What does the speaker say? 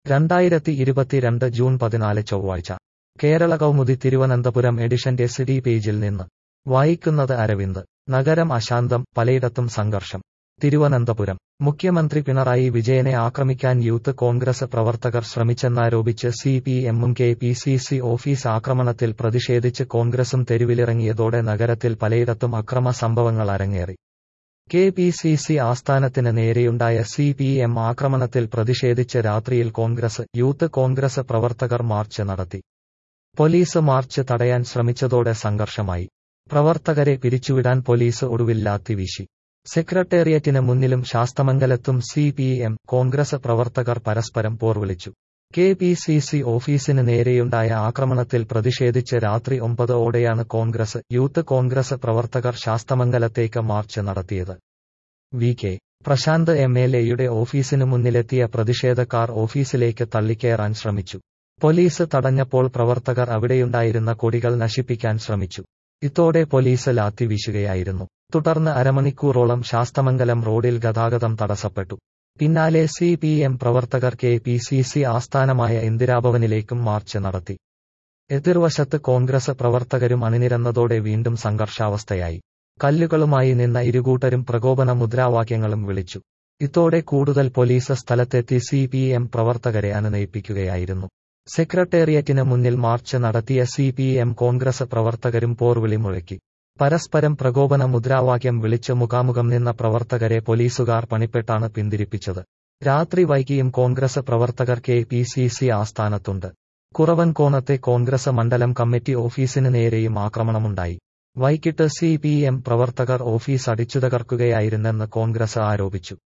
രണ്ടായിരത്തി ഇരുപത്തിരണ്ട് ജൂൺ പതിനാല് ചൊവ്വാഴ്ച കേരള കൗമുദി തിരുവനന്തപുരം എഡിഷന്റെ സിഡി പേജിൽ നിന്ന് വായിക്കുന്നത് അരവിന്ദ് നഗരം അശാന്തം പലയിടത്തും സംഘർഷം തിരുവനന്തപുരം മുഖ്യമന്ത്രി പിണറായി വിജയനെ ആക്രമിക്കാൻ യൂത്ത് കോൺഗ്രസ് പ്രവർത്തകർ ശ്രമിച്ചെന്നാരോപിച്ച് സി പി എമ്മും K P C C office ആക്രമണത്തിൽ പ്രതിഷേധിച്ച് കോൺഗ്രസും തെരുവിലിറങ്ങിയതോടെ നഗരത്തിൽ പലയിടത്തും അക്രമ സംഭവങ്ങൾ അരങ്ങേറി കെ പി സി സി ആസ്ഥാനത്തിന് നേരെയുണ്ടായ സി പി എം ആക്രമണത്തിൽ പ്രതിഷേധിച്ച് രാത്രിയിൽ കോൺഗ്രസ് യൂത്ത് കോൺഗ്രസ് പ്രവർത്തകർ മാർച്ച് നടത്തി പോലീസ് മാർച്ച് തടയാൻ ശ്രമിച്ചതോടെ സംഘർഷമായി പ്രവർത്തകരെ പിരിച്ചുവിടാൻ പോലീസ് ഒടുവിൽ ലാത്തിവീശി സെക്രട്ടേറിയറ്റിന് മുന്നിലും ശാസ്തമംഗലത്തും സി പി എം കോൺഗ്രസ് പ്രവർത്തകർ പരസ്പരം പോർവിളിച്ചു കെ പി സി സി ഓഫീസിന് നേരെയുണ്ടായ ആക്രമണത്തിൽ പ്രതിഷേധിച്ച് രാത്രി ഒമ്പത് ഓടെയാണ് കോൺഗ്രസ് യൂത്ത് കോൺഗ്രസ് പ്രവർത്തകർ ശാസ്തമംഗലത്തേക്ക് മാർച്ച് നടത്തിയത് V K Prashanth M L എയുടെ ഓഫീസിനു മുന്നിലെത്തിയ പ്രതിഷേധക്കാർ ഓഫീസിലേക്ക് തള്ളിക്കയറാൻ ശ്രമിച്ചു പോലീസ് തടഞ്ഞപ്പോൾ പ്രവർത്തകർ അവിടെയുണ്ടായിരുന്ന കൊടികൾ നശിപ്പിക്കാൻ ശ്രമിച്ചു ഇതോടെ പോലീസ് ലാത്തി വീശുകയായിരുന്നു തുടർന്ന് അരമണിക്കൂറോളം ശാസ്തമംഗലം റോഡിൽ ഗതാഗതം തടസ്സപ്പെട്ടു പിന്നാലെ സി പി എം പ്രവർത്തകർ കെ പി സി സി ആസ്ഥാനമായ ഇന്ദിരാഭവനിലേക്കും മാർച്ച് നടത്തി എതിർവശത്ത് കോൺഗ്രസ് പ്രവർത്തകരും അണിനിരന്നതോടെ വീണ്ടും സംഘർഷാവസ്ഥയായി കല്ലുകളുമായി നിന്ന ഇരുകൂട്ടരും പ്രകോപന മുദ്രാവാക്യങ്ങളും വിളിച്ചു ഇതോടെ കൂടുതൽ പോലീസ് സ്ഥലത്തെത്തി സി പി എം പ്രവർത്തകരെ അനുനയിപ്പിക്കുകയായിരുന്നു സെക്രട്ടേറിയറ്റിന് മുന്നിൽ മാർച്ച് നടത്തിയ സി പി എം കോൺഗ്രസ് പ്രവർത്തകരും പോർവിളി മുഴക്കി പരസ്പരം പ്രകോപന മുദ്രാവാക്യം വിളിച്ച് മുഖാമുഖം നിന്ന പ്രവർത്തകരെ പോലീസുകാർ പണിപ്പെട്ടാണ് പിന്തിരിപ്പിച്ചത് രാത്രി വൈകിയും കോൺഗ്രസ് പ്രവർത്തകർ കെ പി സി സി ആസ്ഥാനത്തുണ്ട് കുറവൻകോണത്തെ കോൺഗ്രസ് മണ്ഡലം കമ്മിറ്റി ഓഫീസിന് നേരെയും ആക്രമണമുണ്ടായി വൈകിട്ട് സി പി എം പ്രവർത്തകർ ഓഫീസ് അടിച്ചുതകർക്കുകയായിരുന്നെന്ന് കോൺഗ്രസ് ആരോപിച്ചു